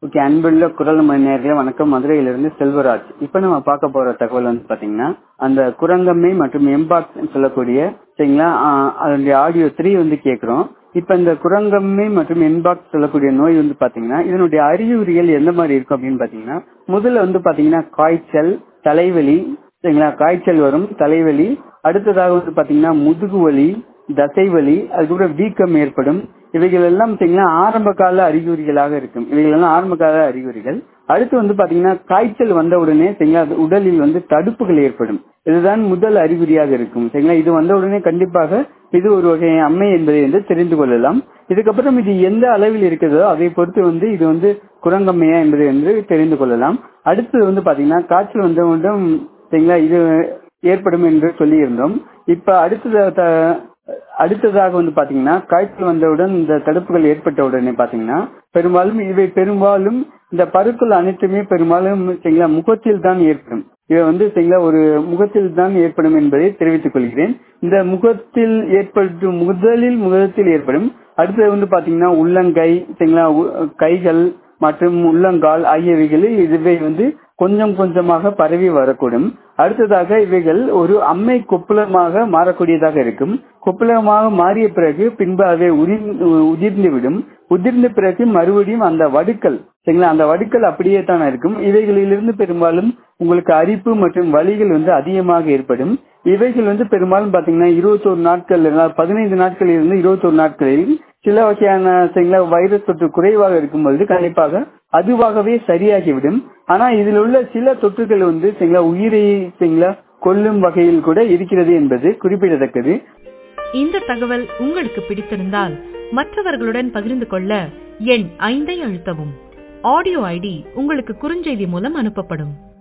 okay அன்புள்ள குரல் மணி நேர்களே வணக்கம் மதுரையிலிருந்து செல்வராஜ் இப்ப நம்ம பார்க்க போற தகவல் வந்து பாத்தீங்கன்னா அந்த குரங்கம்மை மற்றும் எம்பாக்ஸ் சொல்லக்கூடிய சரிங்களா ஆஹ் அதனுடைய ஆடியோ த்ரீ வந்து கேக்குறோம் இப்ப இந்த குரங்கம்மை மற்றும் என்பாக்ஸ் சொல்லக்கூடிய நோய் வந்து பாத்தீங்கன்னா இதனுடைய அறிகுறிகள் எந்த மாதிரி இருக்கும் அப்படின்னு பாத்தீங்கன்னா முதல்ல வந்து பாத்தீங்கன்னா காய்ச்சல் தலைவலி சரிங்களா காய்ச்சல் வரும் தலைவலி அடுத்ததாக வந்து பாத்தீங்கன்னா முதுகு வலி தசைவலி அதுக்கப்புறம் வீக்கம் ஏற்படும் இவைகள் எல்லாம் பாத்தீங்கன்னா ஆரம்ப கால அறிகுறிகளாக இருக்கும் இவைகள் எல்லாம் ஆரம்ப கால அறிகுறிகள் அடுத்து வந்து பாத்தீங்கன்னா காய்ச்சல் வந்த உடனே சரிங்களா அது உடலில் வந்து தடுப்புகள் ஏற்படும் இதுதான் முதல் அறிகுறியாக இருக்கும் சரிங்களா இது வந்த உடனே கண்டிப்பாக இது ஒரு வகை அம்மை என்பதை வந்து தெரிந்து கொள்ளலாம் இதுக்கப்புறம் இது எந்த அளவில் இருக்கிறதோ அதை பொறுத்து வந்து இது வந்து குரங்கம்மையா என்பதை வந்து தெரிந்து கொள்ளலாம் அடுத்தது வந்து பாத்தீங்கன்னா காய்ச்சல் வந்தவுடன் சரிங்களா இது ஏற்படும் என்று சொல்லியிருந்தோம் இப்ப அடுத்தது அடுத்ததாக வந்து பாத்தீங்கன்னா காய்ச்சல் வந்தவுடன் இந்த தடுப்புகள் ஏற்பட்ட உடனே பாத்தீங்கன்னா பெரும்பாலும் இவை பெரும்பாலும் இந்த பருக்கள் அனைத்துமே பெரும்பாலும் சரிங்களா முகத்தில் தான் ஏற்படும் இவை வந்து சரிங்களா ஒரு முகத்தில் தான் ஏற்படும் என்பதை தெரிவித்துக் கொள்கிறேன் இந்த முகத்தில் ஏற்படும் முதலில் முகத்தில் ஏற்படும் அடுத்தது வந்து பாத்தீங்கன்னா உள்ளங்கை சரிங்களா கைகள் மற்றும் உள்ளங்கால் ஆகியவைகளில் இதுவே வந்து கொஞ்சம் கொஞ்சமாக பரவி வரக்கூடும் அடுத்ததாக இவைகள் ஒரு அம்மை கொப்புளமாக மாறக்கூடியதாக இருக்கும் கொப்புளமாக மாறிய பிறகு பின்பு அவை உதிர்ந்து விடும் உதிர்ந்த பிறகு மறுபடியும் அந்த வடுக்கள் சரிங்களா அந்த வடுக்கள் அப்படியே தான் இருக்கும் இவைகளிலிருந்து பெரும்பாலும் உங்களுக்கு அரிப்பு மற்றும் வலிகள் வந்து அதிகமாக ஏற்படும் இவைகள் வந்து பெரும்பாலும் பாத்தீங்கன்னா இருபத்தோரு நாட்கள் பதினைந்து நாட்களில் இருந்து இருபத்தோரு நாட்களில் சில வகையான சரிங்களா வைரஸ் தொற்று குறைவாக இருக்கும் பொழுது கண்டிப்பாக அதுவாகவே சரியாகிவிடும் ஆனா இதில் உள்ள சில தொற்றுகள் வந்து சரிங்களா உயிரை சரிங்களா கொல்லும் வகையில் கூட இருக்கிறது என்பது குறிப்பிடத்தக்கது இந்த தகவல் உங்களுக்கு பிடித்திருந்தால் மற்றவர்களுடன் பகிர்ந்து கொள்ள எண் ஐந்தை அழுத்தவும் ஆடியோ ஐடி உங்களுக்கு குறுஞ்செய்தி மூலம் அனுப்பப்படும்